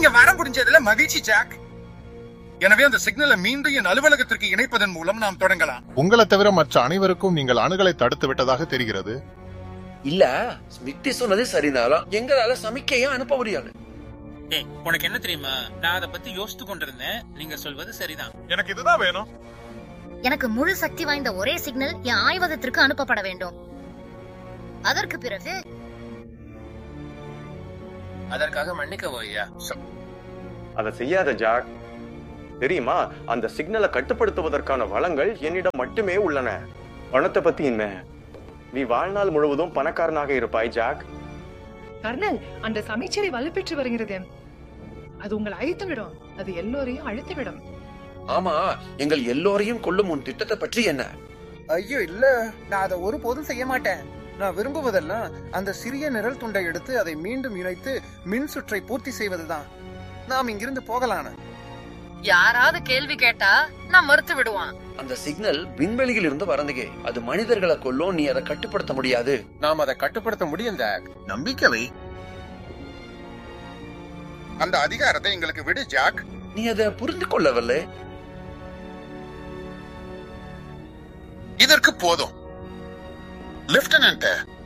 நீங்க வர முடிஞ்சதுல மகிழ்ச்சி ஜாக் எனவே அந்த சிக்னலை மீண்டும் என் அலுவலகத்திற்கு இணைப்பதன் மூலம் நாம் தொடங்கலாம் உங்களை தவிர மற்ற அனைவருக்கும் நீங்கள் அணுகலை தடுத்து விட்டதாக தெரிகிறது இல்ல ஸ்மித்தி சொன்னது சரினாலும் எங்களால சமிக்கையை அனுப்ப முடியாது ஏய் உனக்கு என்ன தெரியுமா நான் அதை பத்தி யோசித்து கொண்டிருந்தேன் நீங்க சொல்வது சரிதான் எனக்கு இதுதான் வேணும் எனக்கு முழு சக்தி வாய்ந்த ஒரே சிக்னல் என் ஆய்வகத்திற்கு அனுப்பப்பட வேண்டும் அதற்கு பிறகு அதற்காக மன்னிக்கவோ ஐயா அதை செய்யாத ஜாக் தெரியுமா அந்த சிக்னலை கட்டுப்படுத்துவதற்கான வளங்கள் என்னிடம் மட்டுமே உள்ளன பணத்தை பத்தி என்ன நீ வாழ்நாள் முழுவதும் பணக்காரனாக இருப்பாய் ஜாக் கர்னல் அந்த சமைச்சரை வலுப்பெற்று வருகிறது அது உங்களை அழித்துவிடும் அது எல்லோரையும் அழித்துவிடும் ஆமா எங்கள் எல்லோரையும் கொல்லும் உன் திட்டத்தை பற்றி என்ன ஐயோ இல்ல நான் அதை ஒருபோதும் செய்ய மாட்டேன் நான் விரும்புவதெல்லாம் அந்த சிறிய நிழல் துண்டை எடுத்து அதை மீண்டும் இணைத்து மின் சுற்றை பூர்த்தி செய்வதுதான் நாம் இங்கிருந்து போகலான யாராவது கேள்வி கேட்டா நான் மறுத்து விடுவான் அந்த சிக்னல் விண்வெளியில் இருந்து வரந்தகே அது மனிதர்களை கொல்லும் நீ அதை கட்டுப்படுத்த முடியாது நாம் அதை கட்டுப்படுத்த முடியும் ஜாக் நம்பிக்கை வை. அந்த அதிகாரத்தை எங்களுக்கு விடு ஜாக் நீ அதை புரிந்து கொள்ளவில்லை இதற்கு போதும் லெப்டினன்ட்